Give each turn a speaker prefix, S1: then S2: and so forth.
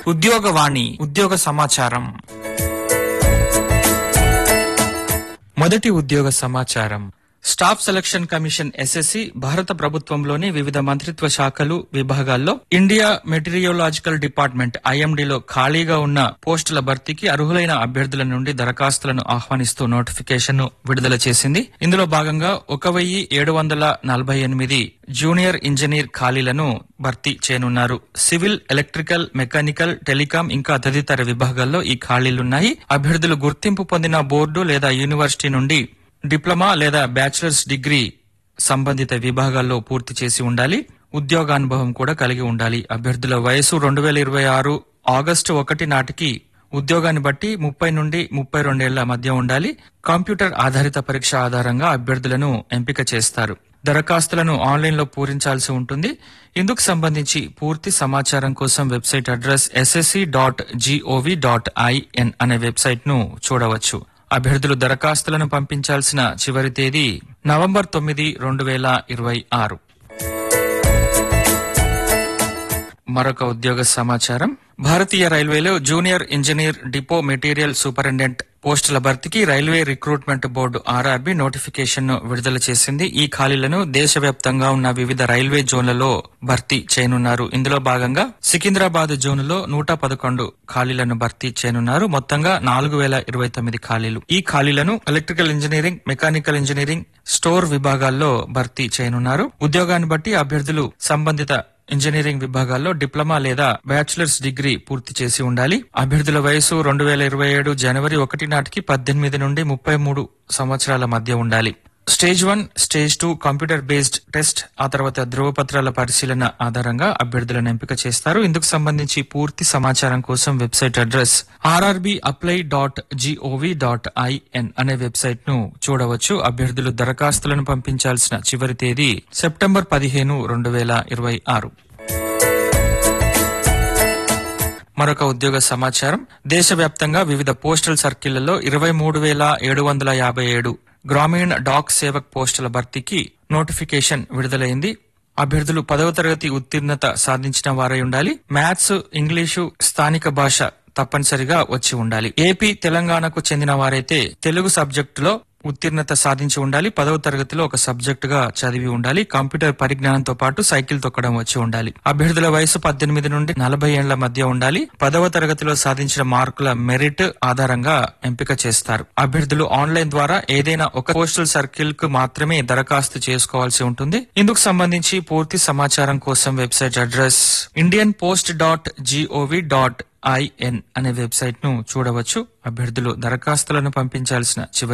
S1: ఉద్యోగవాణి ఉద్యోగ సమాచారం మొదటి ఉద్యోగ సమాచారం స్టాఫ్ సెలక్షన్ కమిషన్ ఎస్ఎస్సి భారత ప్రభుత్వంలోని వివిధ మంత్రిత్వ శాఖలు విభాగాల్లో ఇండియా మెటీరియోలాజికల్ డిపార్ట్మెంట్ ఐఎండీలో ఖాళీగా ఉన్న పోస్టుల భర్తీకి అర్హులైన అభ్యర్థుల నుండి దరఖాస్తులను ఆహ్వానిస్తూ నోటిఫికేషన్ ను విడుదల చేసింది ఇందులో భాగంగా ఒక వెయ్యి ఏడు వందల నలభై ఎనిమిది జూనియర్ ఇంజనీర్ ఖాళీలను భర్తీ చేయనున్నారు సివిల్ ఎలక్ట్రికల్ మెకానికల్ టెలికాం ఇంకా తదితర విభాగాల్లో ఈ ఖాళీలున్నాయి అభ్యర్థులు గుర్తింపు పొందిన బోర్డు లేదా యూనివర్సిటీ నుండి డిప్లొమా లేదా బ్యాచిలర్స్ డిగ్రీ సంబంధిత విభాగాల్లో పూర్తి చేసి ఉండాలి ఉద్యోగానుభవం కూడా కలిగి ఉండాలి అభ్యర్థుల వయసు రెండు వేల ఇరవై ఆరు ఆగస్టు ఒకటి నాటికి ఉద్యోగాన్ని బట్టి ముప్పై నుండి ముప్పై రెండేళ్ల మధ్య ఉండాలి కంప్యూటర్ ఆధారిత పరీక్ష ఆధారంగా అభ్యర్థులను ఎంపిక చేస్తారు దరఖాస్తులను ఆన్లైన్ లో పూరించాల్సి ఉంటుంది ఇందుకు సంబంధించి పూర్తి సమాచారం కోసం website address SSC dot GOV dot IN అనే వెబ్సైట్ ను చూడవచ్చు అభ్యర్థులు దరఖాస్తులను పంపించాల్సిన చివరి తేదీ నవంబర్ తొమ్మిది రెండు వేల ఇరవై ఆరు మరొక ఉద్యోగ సమాచారం భారతీయ రైల్వేలో junior engineer depot material superintendent పోస్టుల భర్తీకి railway recruitment board RRB notification ను విడుదల చేసింది ఈ ఖాళీలను దేశవ్యాప్తంగా ఉన్న వివిధ రైల్వే జోన్లలో భర్తీ చేయనున్నారు ఇందులో భాగంగా సికింద్రాబాద్ జోన్లో నూట పదకొండు ఖాళీలను భర్తీ చేయనున్నారు మొత్తంగా నాలుగు వేల ఇరవై తొమ్మిది ఖాళీలు ఈ ఖాళీలను electrical engineering mechanical engineering store విభాగాల్లో భర్తీ చేయనున్నారు ఉద్యోగాన్ని బట్టి అభ్యర్థులు సంబంధిత ఇంజనీరింగ్ విభాగాల్లో డిప్లొమా లేదా బ్యాచిలర్స్ డిగ్రీ పూర్తి చేసి ఉండాలి అభ్యర్థుల వయసు రెండు వేల ఇరవై ఏడు జనవరి ఒకటి నాటికి పద్దెనిమిది నుండి ముప్పై మూడు సంవత్సరాల మధ్య ఉండాలి stage one stage two computer based test ఆ తర్వాత ధృవపత్రాల పరిశీలన ఆధారంగా అభ్యర్థులను ఎంపిక చేస్తారు ఇందుకు సంబంధించి పూర్తి సమాచారం కోసం website address RRB apply dot GOV dot IN అనే వెబ్సైట్ ను చూడవచ్చు అభ్యర్థులు దరఖాస్తులను పంపించాల్సిన చివరి తేదీ సెప్టెంబర్ పదిహేను రెండు వేల ఇరవై ఆరు మరొక ఉద్యోగ సమాచారం దేశవ్యాప్తంగా వివిధ పోస్టల్ సర్కిళ్లలో ఇరవై మూడు వేల ఏడు వందల యాభై ఏడు గ్రామీణ డాక్ సేవక్ పోస్టుల భర్తీకి నోటిఫికేషన్ విడుదలైంది అభ్యర్థులు పదవ తరగతి ఉత్తీర్ణత సాధించిన వారై ఉండాలి మ్యాథ్స్ ఇంగ్లీషు స్థానిక భాష తప్పనిసరిగా వచ్చి ఉండాలి ఏపీ తెలంగాణకు చెందిన వారైతే తెలుగు సబ్జెక్టులో ఉత్తీర్ణత సాధించి ఉండాలి పదవ తరగతిలో ఒక సబ్జెక్ట్ గా చదివి ఉండాలి కంప్యూటర్ పరిజ్ఞానంతో పాటు సైకిల్ తొక్కడం వచ్చి ఉండాలి అభ్యర్థుల వయసు పద్దెనిమిది నుండి నలభై ఏళ్ల మధ్య ఉండాలి పదవ తరగతిలో సాధించిన మార్కుల మెరిట్ ఆధారంగా ఎంపిక చేస్తారు అభ్యర్థులు ఆన్లైన్ ద్వారా ఏదైనా ఒక పోస్టల్ సర్కిల్ కు మాత్రమే దరఖాస్తు చేసుకోవాల్సి ఉంటుంది ఇందుకు సంబంధించి పూర్తి సమాచారం కోసం website address Indian post dot GOV dot IN అనే వెబ్సైట్ ను చూడవచ్చు అభ్యర్థులు దరఖాస్తులను పంపించాల్సిన చివరి